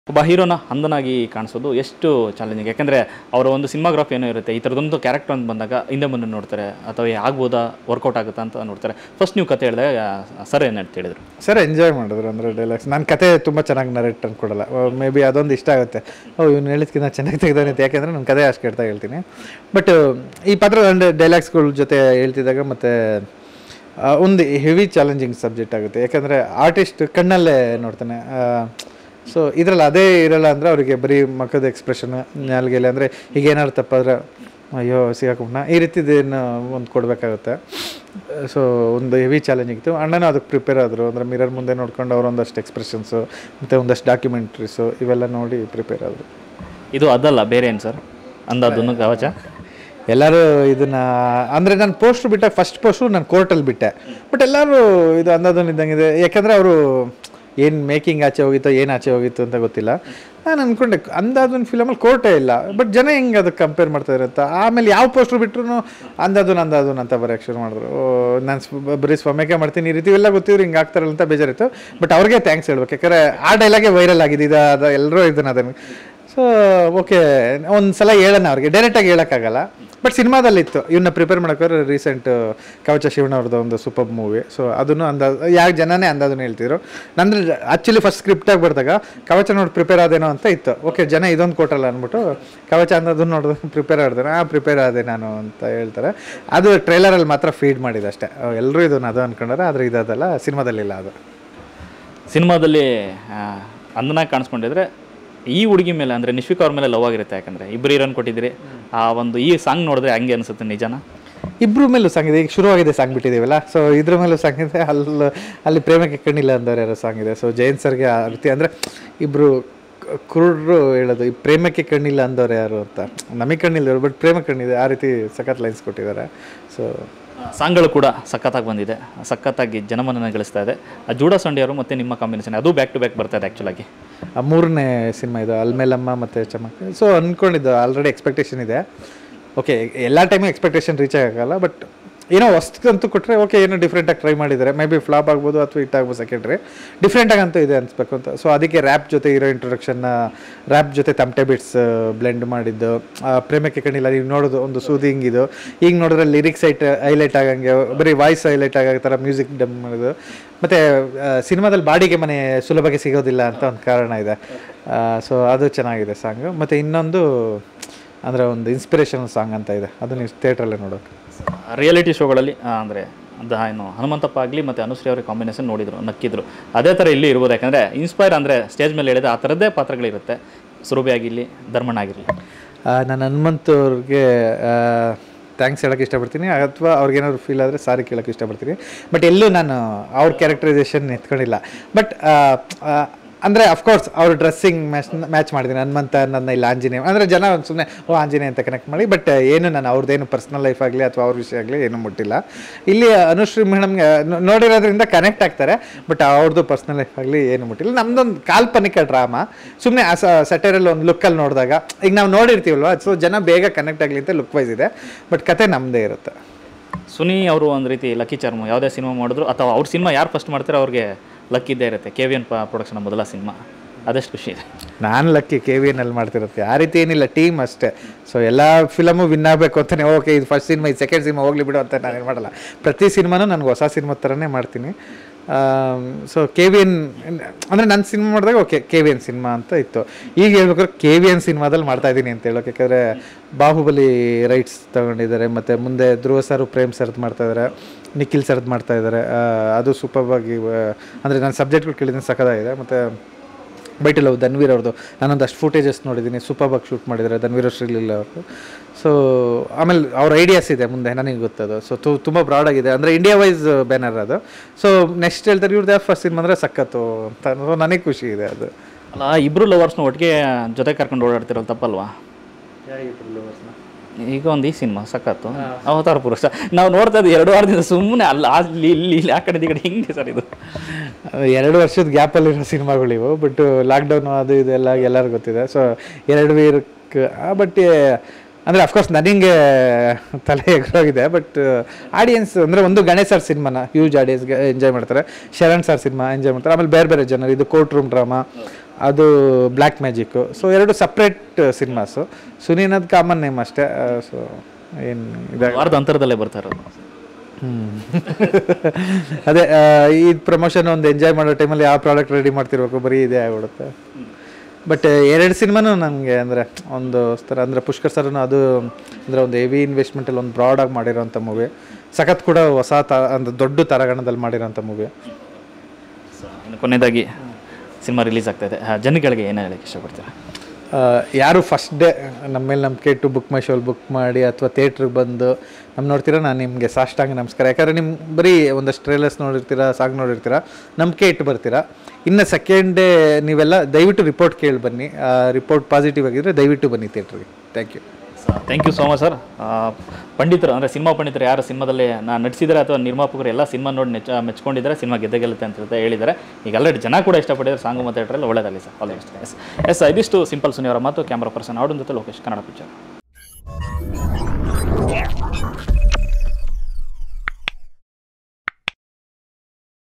ಒಬ್ಬ ಹೀರೋನ ಅಂದನಾಗಿ ಕಾಣಿಸೋದು ಎಷ್ಟು ಚಾಲೆಂಜಿಂಗ್ ಯಾಕಂದರೆ ಅವರ ಒಂದು ಸಿನಿಮಾಗ್ರಾಫಿ ಏನೋ ಇರುತ್ತೆ ಈ ಥರದೊಂದು ಕ್ಯಾರೆಕ್ಟರ್ ಅಂತ ಬಂದಾಗ ಹಿಂದೆ ಮುಂದೆ ನೋಡ್ತಾರೆ ಅಥವಾ ಏ ಆಗ್ಬೋದಾ ವರ್ಕೌಟ್ ಆಗುತ್ತಾ ಅಂತ ನೋಡ್ತಾರೆ ಫಸ್ಟ್ ನೀವು ಕತೆ ಹೇಳಿದಾಗ ಸರ್ ಏನು ಅಂತ ಹೇಳಿದ್ರು ಸರ್ ಎಂಜಾಯ್ ಮಾಡಿದ್ರು ಅಂದರೆ ಡೈಲಾಗ್ಸ್ ನನ್ನ ಕತೆ ತುಂಬ ಚೆನ್ನಾಗಿ ನರೇಟ್ ಕೊಡಲ್ಲ ಮೇ ಬಿ ಅದೊಂದು ಇಷ್ಟ ಆಗುತ್ತೆ ಓ ಇವ್ನು ಹೇಳಿದ್ಕಿಂತ ಚೆನ್ನಾಗಿ ತೆಗ್ದಾನೆ ಅಂತ ಯಾಕೆಂದರೆ ನನ್ನ ಕತೆ ಅಷ್ಟು ಕೇಳ್ತಾ ಹೇಳ್ತೀನಿ ಬಟ್ ಈ ಪಾತ್ರ ಅಂದರೆ ಡೈಲಾಗ್ಸ್ಗಳ ಜೊತೆ ಹೇಳ್ತಿದ್ದಾಗ ಮತ್ತು ಒಂದು ಹೆವಿ ಚಾಲೆಂಜಿಂಗ್ ಸಬ್ಜೆಕ್ಟ್ ಆಗುತ್ತೆ ಯಾಕಂದರೆ ಆರ್ಟಿಸ್ಟ್ ಕಣ್ಣಲ್ಲೇ ನೋಡ್ತಾನೆ ಸೊ ಇದರಲ್ಲಿ ಅದೇ ಇರಲ್ಲ ಅಂದರೆ ಅವರಿಗೆ ಬರೀ ಮಖದ ಎಕ್ಸ್ಪ್ರೆಷನ್ ನಾಲ್ಗೆಲೆ ಅಂದರೆ ಈಗ ಏನಾದ್ರು ತಪ್ಪಾದ್ರೆ ಅಯ್ಯೋ ಸಿಗಾಕೊಂಡ ಈ ರೀತಿದೇನು ಒಂದು ಕೊಡಬೇಕಾಗುತ್ತೆ ಸೊ ಒಂದು ಹೆವಿ ಚಾಲೆಂಜ್ ಇತ್ತು ಅಣ್ಣನೂ ಅದಕ್ಕೆ ಪ್ರಿಪೇರ್ ಆದರು ಅಂದರೆ ಮಿರರ್ ಮುಂದೆ ನೋಡ್ಕೊಂಡು ಅವ್ರು ಒಂದಷ್ಟು ಎಕ್ಸ್ಪ್ರೆಷನ್ಸು ಮತ್ತು ಒಂದಷ್ಟು ಡಾಕ್ಯುಮೆಂಟ್ರೀಸು ಇವೆಲ್ಲ ನೋಡಿ ಪ್ರಿಪೇರ್ ಆದರು ಇದು ಅದಲ್ಲ ಬೇರೆ ಏನು ಸರ್ ಅಂದಾಜನ್ನು ಕವಚ ಎಲ್ಲರೂ ಇದನ್ನ ಅಂದರೆ ನಾನು ಪೋಸ್ಟ್ರು ಬಿಟ್ಟಾಗ ಫಸ್ಟ್ ಪೋಸ್ಟು ನಾನು ಕೋರ್ಟಲ್ಲಿ ಬಿಟ್ಟೆ ಬಟ್ ಎಲ್ಲರೂ ಇದು ಅಂದಾಜನ್ನು ಇದ್ದಂಗಿದೆ ಯಾಕಂದರೆ ಅವರು ಏನು ಮೇಕಿಂಗ್ ಆಚೆ ಹೋಗಿತ್ತೋ ಏನು ಆಚೆ ಹೋಗಿತ್ತು ಅಂತ ಗೊತ್ತಿಲ್ಲ ನಾನು ಅಂದ್ಕೊಂಡೆ ಅಂದಾಜನ್ ಫಿಲಮಲ್ಲಿ ಕೋರ್ಟೇ ಇಲ್ಲ ಬಟ್ ಜನ ಹೆಂಗೆ ಅದಕ್ಕೆ ಕಂಪೇರ್ ಮಾಡ್ತಾ ಇರುತ್ತ ಆಮೇಲೆ ಯಾವ ಪೋಸ್ಟ್ರು ಬಿಟ್ರು ಅಂದಾಜುನ್ ಅಂದಾಜುನ್ ಅಂತ ಬರೋಕ್ಕೆ ಶುರು ಮಾಡಿದ್ರು ನಾನು ಬರೀ ಸ್ವಮೇಕೆ ಮಾಡ್ತೀನಿ ಈ ರೀತಿ ಎಲ್ಲ ಗೊತ್ತಿದ್ರು ಹಿಂಗೆ ಆಗ್ತಾರಲ್ಲ ಅಂತ ಬೇಜಾರಿತ್ತು ಬಟ್ ಅವ್ರಿಗೆ ಥ್ಯಾಂಕ್ಸ್ ಹೇಳ್ಬೇಕು ಯಾಕಂದರೆ ಆ ಡೈಲಾಗೆ ವೈರಲ್ ಆಗಿದೆ ಇದು ಅದು ಎಲ್ಲರೂ ಇದನ್ನ ಅದನ್ನು ಸೊ ಓಕೆ ಒಂದು ಸಲ ಹೇಳೋಣ ಅವ್ರಿಗೆ ಡೈರೆಕ್ಟಾಗಿ ಹೇಳೋಕ್ಕಾಗಲ್ಲ ಬಟ್ ಸಿನಿಮಾದಲ್ಲಿತ್ತು ಇವನ್ನ ಪ್ರಿಪೇರ್ ಮಾಡೋಕ್ಕೋದ್ರೆ ರೀಸೆಂಟ್ ಕವಚ ಶಿವಣ್ಣ ಅವ್ರದ್ದು ಒಂದು ಸೂಪರ್ ಮೂವಿ ಸೊ ಅದನ್ನು ಅಂದಾಜು ಯಾಕೆ ಜನನೇ ಅಂದಾಜನ್ನು ಹೇಳ್ತಿದ್ರು ನಂದ್ರೆ ಆ್ಯಕ್ಚುಲಿ ಫಸ್ಟ್ ಸ್ಕ್ರಿಪ್ಟಾಗಿ ಬರ್ದಾಗ ಕವಚ ನೋಡಿ ಪ್ರಿಪೇರ್ ಆದೇನೋ ಅಂತ ಇತ್ತು ಓಕೆ ಜನ ಇದೊಂದು ಕೊಟ್ಟಲ್ಲ ಅಂದ್ಬಿಟ್ಟು ಕವಚ ಅಂದದು ನೋಡಿದ್ರೆ ಪ್ರಿಪೇರ್ ಆಡ್ದೆ ಆ ಪ್ರಿಪೇರ್ ಆದೆ ನಾನು ಅಂತ ಹೇಳ್ತಾರೆ ಅದು ಟ್ರೈಲರಲ್ಲಿ ಮಾತ್ರ ಫೀಡ್ ಮಾಡಿದೆ ಅಷ್ಟೇ ಎಲ್ಲರೂ ಇದನ್ನು ಅದು ಅಂದ್ಕೊಂಡ್ರೆ ಆದರೆ ಇದಲ್ಲ ಸಿನಿಮಾದಲ್ಲಿಲ್ಲ ಅದು ಸಿನಿಮಾದಲ್ಲಿ ಅಂದನಾಗಿ ಕಾಣಿಸ್ಕೊಂಡಿದ್ರೆ ಈ ಹುಡುಗಿ ಮೇಲೆ ಅಂದರೆ ನಿಶ್ವಿಕ್ ಅವ್ರ ಮೇಲೆ ಲವ್ ಆಗಿರುತ್ತೆ ಯಾಕಂದರೆ ಇಬ್ಬರು ಹೀರೋನ್ ಕೊಟ್ಟಿದ್ದೀರಿ ಆ ಒಂದು ಈ ಸಾಂಗ್ ನೋಡಿದ್ರೆ ಹಂಗೆ ಅನಿಸುತ್ತೆ ನಿಜನಾ ಇಬ್ರು ಮೇಲೂ ಸಾಂಗ್ ಇದೆ ಈಗ ಶುರುವಾಗಿದೆ ಸಾಂಗ್ ಬಿಟ್ಟಿದ್ದೀವಲ್ಲ ಸೊ ಇದ್ರ ಮೇಲೂ ಸಾಂಗ್ ಇದೆ ಅಲ್ಲಿ ಅಲ್ಲಿ ಪ್ರೇಮಕ್ಕೆ ಕಣ್ಣಿಲ್ಲ ಅಂದವ್ರು ಯಾರೋ ಸಾಂಗ್ ಇದೆ ಸೊ ಜಯಂತ್ ಸರ್ಗೆ ಆ ರೀತಿ ಅಂದರೆ ಇಬ್ಬರು ಕುರುಡ್ರು ಹೇಳೋದು ಈ ಪ್ರೇಮಕ್ಕೆ ಕಣ್ಣಿಲ್ಲ ಅಂದವ್ರು ಯಾರು ಅಂತ ನಮಗೆ ಕಣ್ಣಿಲ್ಲ ಬಟ್ ಪ್ರೇಮ ಕಣ್ಣಿದೆ ಆ ರೀತಿ ಸಖತ್ ಲೈನ್ಸ್ ಕೊಟ್ಟಿದ್ದಾರೆ ಸೊ ಸಾಂಗ್ಗಳು ಕೂಡ ಸಖತ್ತಾಗಿ ಬಂದಿದೆ ಸಖತ್ತಾಗಿ ಜನಮನನ ಗಳಿಸ್ತಾ ಇದೆ ಆ ಜೂಡಾ ಸಂಡಿಯವರು ಮತ್ತು ನಿಮ್ಮ ಕಾಂಬಿನೇಷನ್ ಅದು ಬ್ಯಾಕ್ ಟು ಬ್ಯಾಕ್ ಬರ್ತಾ ಇದೆ ಆ್ಯಕ್ಚುಲಾಗಿ ಆ ಮೂರನೇ ಸಿನಿಮಾ ಇದು ಅಲ್ಮೇಲಮ್ಮ ಮತ್ತು ಚಮಕ್ ಸೊ ಅಂದ್ಕೊಂಡಿದ್ದು ಆಲ್ರೆಡಿ ಎಕ್ಸ್ಪೆಕ್ಟೇಷನ್ ಇದೆ ಓಕೆ ಎಲ್ಲ ಟೈಮು ಎಕ್ಸ್ಪೆಕ್ಟೇಷನ್ ರೀಚ್ ಆಗೋಲ್ಲ ಬಟ್ ಏನೋ ಹೊಸ್ತಂತೂ ಕೊಟ್ಟರೆ ಓಕೆ ಏನೋ ಡಿಫ್ರೆಂಟಾಗಿ ಟ್ರೈ ಮಾಡಿದ್ದಾರೆ ಮೇ ಬಿ ಫ್ಲಾಪ್ ಆಗ್ಬೋದು ಅಥವಾ ಹಿಟ್ ಆಗ್ಬೋದು ಸೆಕೆಂಡ್ರಿ ಡಿಫ್ರೆಂಟಾಗಿ ಅಂತೂ ಇದೆ ಅನ್ಸ್ಬೇಕು ಅಂತ ಸೊ ಅದಕ್ಕೆ ರ್ಯಾಪ್ ಜೊತೆ ಇರೋ ಇಂಟ್ರೊಡಕ್ಷನ್ನ ರ್ಯಾಪ್ ಜೊತೆ ತಮಟೆ ಬಿಟ್ಸ್ ಬ್ಲೆಂಡ್ ಮಾಡಿದ್ದು ಆ, ಪ್ರೇಮಕ್ಕೆ ಕಣ್ಣಿಲ್ಲ ನೀವು ನೋಡೋದು ಒಂದು ಸೂದಿಂಗ್ ಇದು ಈಗ ನೋಡಿದ್ರೆ ಲಿರಿಕ್ಸ್ ಐಟ್ ಹೈಲೈಟ್ ಆಗಂಗೆ ಬರೀ ವಾಯ್ಸ್ ಹೈಲೈಟ್ ಆಗೋ ಥರ ಮ್ಯೂಸಿಕ್ ಡಮ್ ಮಾಡೋದು ಮತ್ತು ಸಿನಿಮಾದಲ್ಲಿ ಬಾಡಿಗೆ ಮನೆ ಸುಲಭಕ್ಕೆ ಸಿಗೋದಿಲ್ಲ ಅಂತ ಒಂದು ಕಾರಣ ಇದೆ ಸೊ ಅದು ಚೆನ್ನಾಗಿದೆ ಸಾಂಗು ಮತ್ತು ಇನ್ನೊಂದು ಅಂದರೆ ಒಂದು ಇನ್ಸ್ಪಿರೇಷನಲ್ ಸಾಂಗ್ ಅಂತ ಇದೆ ಅದು ನೀವು ಥಿಯೇಟ್ರಲ್ಲೇ ನೋಡೋಕೆ ರಿಯಾಲಿಟಿ ಶೋಗಳಲ್ಲಿ ಅಂದರೆ ಅದು ಏನು ಹನುಮಂತಪ್ಪ ಆಗಲಿ ಮತ್ತು ಅನುಶ್ರೀ ಅವರ ಕಾಂಬಿನೇಷನ್ ನೋಡಿದ್ರು ನಕ್ಕಿದ್ರು ಅದೇ ಥರ ಇಲ್ಲಿ ಇರ್ಬೋದು ಯಾಕಂದರೆ ಇನ್ಸ್ಪೈರ್ ಅಂದರೆ ಸ್ಟೇಜ್ ಮೇಲೆ ಹೇಳಿದ್ರೆ ಆ ಥರದ್ದೇ ಪಾತ್ರಗಳಿರುತ್ತೆ ಸುರಭಿ ಆಗಿರಲಿ ಧರ್ಮಣ್ಣ ಆಗಿರಲಿ ನಾನು ಹನುಮಂತ್ ಅವ್ರಿಗೆ ಥ್ಯಾಂಕ್ಸ್ ಹೇಳೋಕ್ಕೆ ಇಷ್ಟಪಡ್ತೀನಿ ಅಥವಾ ಅವ್ರಿಗೇನಾದ್ರು ಫೀಲ್ ಆದರೆ ಸಾರಿ ಕೇಳೋಕ್ಕೆ ಇಷ್ಟಪಡ್ತೀನಿ ಬಟ್ ಎಲ್ಲೂ ನಾನು ಅವ್ರ ಕ್ಯಾರೆಕ್ಟರೈಸೇಷನ್ ಎತ್ಕೊಂಡಿಲ್ಲ ಬಟ್ ಅಂದರೆ ಅಫ್ಕೋರ್ಸ್ ಅವ್ರ ಡ್ರೆಸ್ಸಿಂಗ್ ಮ್ಯಾಚ್ ಮ್ಯಾಚ್ ಮಾಡಿದ್ದೀನಿ ಹನುಮಂತ ನನ್ನ ಇಲ್ಲ ಆಂಜನೇಯ ಅಂದರೆ ಜನ ಸುಮ್ಮನೆ ಓ ಆಂಜನೇಯ ಅಂತ ಕನೆಕ್ಟ್ ಮಾಡಿ ಬಟ್ ಏನು ನಾನು ಅವ್ರದ್ದೇನು ಪರ್ಸ್ನಲ್ ಲೈಫ್ ಆಗಲಿ ಅಥವಾ ಅವ್ರ ವಿಷಯ ಆಗಲಿ ಏನು ಮುಟ್ಟಿಲ್ಲ ಇಲ್ಲಿ ಅನುಶ್ರೀ ಮೇಡಮ್ಗೆ ನೋಡಿರೋದ್ರಿಂದ ಕನೆಕ್ಟ್ ಆಗ್ತಾರೆ ಬಟ್ ಅವ್ರದ್ದು ಪರ್ಸ್ನಲ್ ಲೈಫ್ ಆಗಲಿ ಏನು ಮುಟ್ಟಿಲ್ಲ ನಮ್ದೊಂದು ಕಾಲ್ಪನಿಕ ಡ್ರಾಮಾ ಸುಮ್ಮನೆ ಆ ಸೆಟರಲ್ಲಿ ಒಂದು ಲುಕ್ಕಲ್ಲಿ ನೋಡಿದಾಗ ಈಗ ನಾವು ನೋಡಿರ್ತೀವಲ್ವ ಸೊ ಜನ ಬೇಗ ಕನೆಕ್ಟ್ ಆಗಲಿ ಅಂತ ಲುಕ್ ವೈಸ್ ಇದೆ ಬಟ್ ಕತೆ ನಮ್ಮದೇ ಇರುತ್ತೆ ಸುನಿ ಅವರು ಒಂದು ರೀತಿ ಲಕ್ಕಿ ಚಾರ್ಮು ಯಾವುದೇ ಸಿನಿಮಾ ಮಾಡಿದ್ರು ಅಥವಾ ಅವ್ರ ಸಿನಿಮಾ ಯಾರು ಫಸ್ಟ್ ಮಾಡ್ತಾರೆ ಅವ್ರಿಗೆ ಲಕ್ಕಿ ಇದ್ದೇ ಇರುತ್ತೆ ಕೆ ವಿ ಎನ್ ಪ್ರೊಡಕ್ಷನ್ ಮೊದಲ ಸಿನಿಮಾ ಅದೆಷ್ಟು ಖುಷಿ ಇದೆ ನಾನು ಲಕ್ಕಿ ಕೆ ವಿ ಎನಲ್ಲಿ ಮಾಡ್ತಿರುತ್ತೆ ಆ ರೀತಿ ಏನಿಲ್ಲ ಟೀಮ್ ಅಷ್ಟೇ ಸೊ ಎಲ್ಲ ಫಿಲಮು ವಿನ್ ಆಗಬೇಕು ಅಂತಲೇ ಓಕೆ ಇದು ಫಸ್ಟ್ ಸಿನಿಮಾ ಇದು ಸೆಕೆಂಡ್ ಸಿನಿಮಾ ಹೋಗ್ಲಿ ಬಿಡು ಅಂತ ನಾನೇನು ಮಾಡಲ್ಲ ಪ್ರತಿ ಸಿನಿಮಾನೂ ನನಗೆ ಹೊಸ ಸಿನಿಮಾ ಥರನೇ ಮಾಡ್ತೀನಿ ಸೊ ಕೆ ವಿ ಎನ್ ಅಂದರೆ ನನ್ನ ಸಿನಿಮಾ ಮಾಡಿದಾಗ okay K V N cinema ಅಂತ ಇತ್ತು ಈಗ ಹೇಳ್ಬೇಕಾದ್ರೆ ಕೆ ವಿ ಎನ್ ಸಿನಿಮಾದಲ್ಲಿ ಮಾಡ್ತಾ ಇದ್ದೀನಿ ಅಂತ ಹೇಳೋಕೆ ಯಾಕಂದರೆ ಬಾಹುಬಲಿ ರೈಟ್ಸ್ ತಗೊಂಡಿದ್ದಾರೆ ಮತ್ತು ಮುಂದೆ ಧ್ರುವ ಸರ್ ಪ್ರೇಮ್ ಸರ್ದು ಮಾಡ್ತಾ ಇದ್ದಾರೆ ನಿಖಿಲ್ ಸರ್ದು ಮಾಡ್ತಾ ಇದ್ದಾರೆ ಆ, ಅದು ಸೂಪರ್ವಾಗಿ ಅಂದರೆ ನಾನು ಸಬ್ಜೆಕ್ಟ್ಗಳು ಕೇಳಿದ್ದೀನಿ ಸಖತ್ತಾಗಿದೆ ಮತ್ತು ಬೈಟ್ ಲವ್ ಧನ್ವೀರ್ ಅವ್ರದ್ದು ನಾನೊಂದಷ್ಟು ಫುಟೇಜಸ್ ನೋಡಿದ್ದೀನಿ ಸೂಪರ್ಬಾಗಿ ಶೂಟ್ ಮಾಡಿದ್ದಾರೆ ಧನ್ವೀರ್ ಶ್ರೀಲಿಲ್ಲ ಅವರು ಸೊ ಆಮೇಲೆ ಅವ್ರ ಐಡಿಯಾಸ್ ಇದೆ ಮುಂದೆ ನನಗೆ ಗೊತ್ತದು ಸೊ ತು ತುಂಬ ಬ್ರಾಡ್ ಆಗಿದೆ ಅಂದರೆ ಇಂಡಿಯಾ ವೈಸ್ ಬ್ಯಾನರ್ ಅದು ಸೊ ನೆಕ್ಸ್ಟ್ ಹೇಳ್ತಾರೆ ಇವ್ರದ್ದು ಫಸ್ಟ್ ಸಿನಿಮಾ ಅಂದರೆ ಸಖತ್ತು ಅಂತ ಸೊ ನನಗೆ ಖುಷಿ ಇದೆ ಅದು ಅಲ್ಲ ಇಬ್ಬರು ಲವರ್ಸ್ನ ಒಟ್ಟಿಗೆ ಜೊತೆ ಕರ್ಕೊಂಡು ಓಡಾಡ್ತಿರಲ್ಲ ತಪ್ಪಲ್ವಾ ಈಗ ಒಂದು ಈ ಸಿನಿಮಾ ಸಖತ್ತು ಅವತಾರ ಪುರುಷ ನಾವು ನೋಡ್ತಾ ಇದ್ದೀವಿ ಎರಡು ವಾರದಿಂದ ಸುಮ್ಮನೆ ಅಲ್ಲ ಅಲ್ಲಿ ಇಲ್ಲಿ ಇಲ್ಲಿ ಆ ಕಡೆ ಈ ಕಡೆ ಹಿಂಗೆ ಸರ್ ಇದು ಎರಡು ವರ್ಷದ ಗ್ಯಾಪಲ್ಲಿರೋ ಸಿನಿಮಾಗಳಿವು ಬಟ್ ಲಾಕ್ಡೌನ್ ಅದು ಇದೆಲ್ಲ ಎಲ್ಲರಿಗೂ ಗೊತ್ತಿದೆ ಸೊ ಎರಡು ವೀರಕ್ ಬಟ್ ಅಂದರೆ ಅಫ್ಕೋರ್ಸ್ ನನಗೆ ತಲೆ ಎಗರೋಗಿದೆ ಬಟ್ ಆಡಿಯನ್ಸ್ ಅಂದರೆ ಒಂದು ಗಣೇಶ್ ಸರ್ ಸಿನಿಮಾನ ಹ್ಯೂಜ್ ಆಡಿಯನ್ಸ್ಗೆ ಎಂಜಾಯ್ ಮಾಡ್ತಾರೆ ಶರಣ್ ಸರ್ ಸಿನಿಮಾ ಎಂಜಾಯ್ ಮಾಡ್ತಾರೆ ಆಮೇಲೆ ಬೇರೆ ಬೇರೆ ಜನರು ಇದು ಕೋರ್ಟ್ ರೂಮ್ ಡ್ರಾಮಾ ಅದು ಬ್ಲ್ಯಾಕ್ ಮ್ಯಾಜಿಕ್ಕು ಸೊ ಎರಡು ಸಪ್ರೇಟ್ ಸಿನಿಮಾಸು ಸುನಿ ಅನ್ನೋದು ಕಾಮನ್ ನೇಮ್ ಅಷ್ಟೇ ಸೊ ಏನು ಇದಾಗ ವಾರದ ಅಂತರದಲ್ಲೇ ಬರ್ತಾ ಇರೋದು ಅದೇ ಆ, ಈ ಪ್ರಮೋಷನ್ ಒಂದು ಎಂಜಾಯ್ ಮಾಡೋ ಟೈಮಲ್ಲಿ ಯಾವ ಪ್ರಾಡಕ್ಟ್ ರೆಡಿ ಮಾಡ್ತಿರ್ಬೇಕು ಬರೀ ಇದೇ ಆಗ್ಬಿಡುತ್ತೆ ಬಟ್ ಎರಡು ಸಿನಿಮಾನು ನನಗೆ ಅಂದರೆ ಒಂದು ಥರ ಅಂದರೆ ಪುಷ್ಕರ್ ಸರ್ನು ಅದು ಅಂದರೆ ಒಂದು ಹೆವಿ ಇನ್ವೆಸ್ಟ್ಮೆಂಟಲ್ಲಿ ಒಂದು ಬ್ರಾಡಾಗಿ ಮಾಡಿರೋಂಥ ಮೂವಿ ಸಖತ್ ಕೂಡ ಹೊಸ ತ ಒಂದು ದೊಡ್ಡ ತರಗಣದಲ್ಲಿ ಮಾಡಿರೋಂಥ ಮೂವಿ ಇನ್ನು ಕೊನೆಯದಾಗಿ ಸಿನಿಮಾ ರಿಲೀಸ್ ಆಗ್ತಾ ಇದೆ ಆ, ಜನಗಳಿಗೆ ಏನು ಹೇಳಕ್ಕೆ ಇಷ್ಟಪಡ್ತೀರಾ ಯಾರು ಫಸ್ಟ್ ಡೇ ನಮ್ಮ ಮೇಲೆ ನಂಬಿಕೆ ಇಟ್ಟು ಬುಕ್ ಮೈ ಶೋಲ್ ಬುಕ್ ಮಾಡಿ ಅಥವಾ ಥಿಯೇಟ್ರಿಗೆ ಬಂದು ನಮ್ಮ ನೋಡ್ತೀರಾ ನಾನು ನಿಮಗೆ ಸಾಷ್ಟಾಂಗ ನಮಸ್ಕಾರ ಯಾಕಂದರೆ ನಿಮ್ಮ ಬರೀ ಒಂದಷ್ಟು ಟ್ರೇಲರ್ಸ್ ನೋಡಿರ್ತೀರಾ ಸಾಂಗ್ ನೋಡಿರ್ತೀರಾ ನಂಬಿಕೆ ಇಟ್ಟು ಬರ್ತೀರಾ ಇನ್ನು ಸೆಕೆಂಡ್ ಡೇ ನೀವೆಲ್ಲ ದಯವಿಟ್ಟು ರಿಪೋರ್ಟ್ ಕೇಳಿ ಬನ್ನಿ ರಿಪೋರ್ಟ್ ಪಾಸಿಟಿವ್ ಆಗಿದ್ದರೆ ದಯವಿಟ್ಟು ಬನ್ನಿ ಥಿಯೇಟ್ರಿಗೆ thank you thank you so much sir ಪಂಡಿತರು ಅಂದರೆ ಸಿನಿಮಾ ಪಂಡಿತರು ಯಾರು ಸಿನಿಮಾದಲ್ಲಿ ನಾ ನಟಿಸಿದ್ದಾರೆ ಅಥವಾ ನಿರ್ಮಾಪಕರು ಎಲ್ಲ ಸಿನಿಮಾ ನೋಡಿ ನೆಚ್ಚ ಮೆಚ್ಕೊಂಡಿದ್ದಾರೆ ಸಿನಿಮಾ ಗೆದ್ದೆ ಗೆಲ್ಲುತ್ತೆ ಅಂತ ಹೇಳ್ತಾ ಹೇಳಿದ್ದಾರೆ ಈಗ ಆಲ್ರೆಡಿ ಜನ ಕೂಡ ಇಷ್ಟಪಟ್ಟಿದ್ದಾರೆ ಸಾಂಗು ಮತ್ತು ಥಿಯೇಟ್ರಲ್ಲಿ ಒಳ್ಳೆದಾಗಲಿ sir all the best yes yes ಇದಿಷ್ಟು ಸಿಂಪಲ್ ಸುನಿ ಅವರ ಮಾತು ಕ್ಯಾಮ್ರಾ ಪರ್ಸನ್ ಆಡೋನ್ ಜೊತೆ ಲೋಕೇಶ್ ಕನ್ನಡ ಪಿಕ್ಚರ್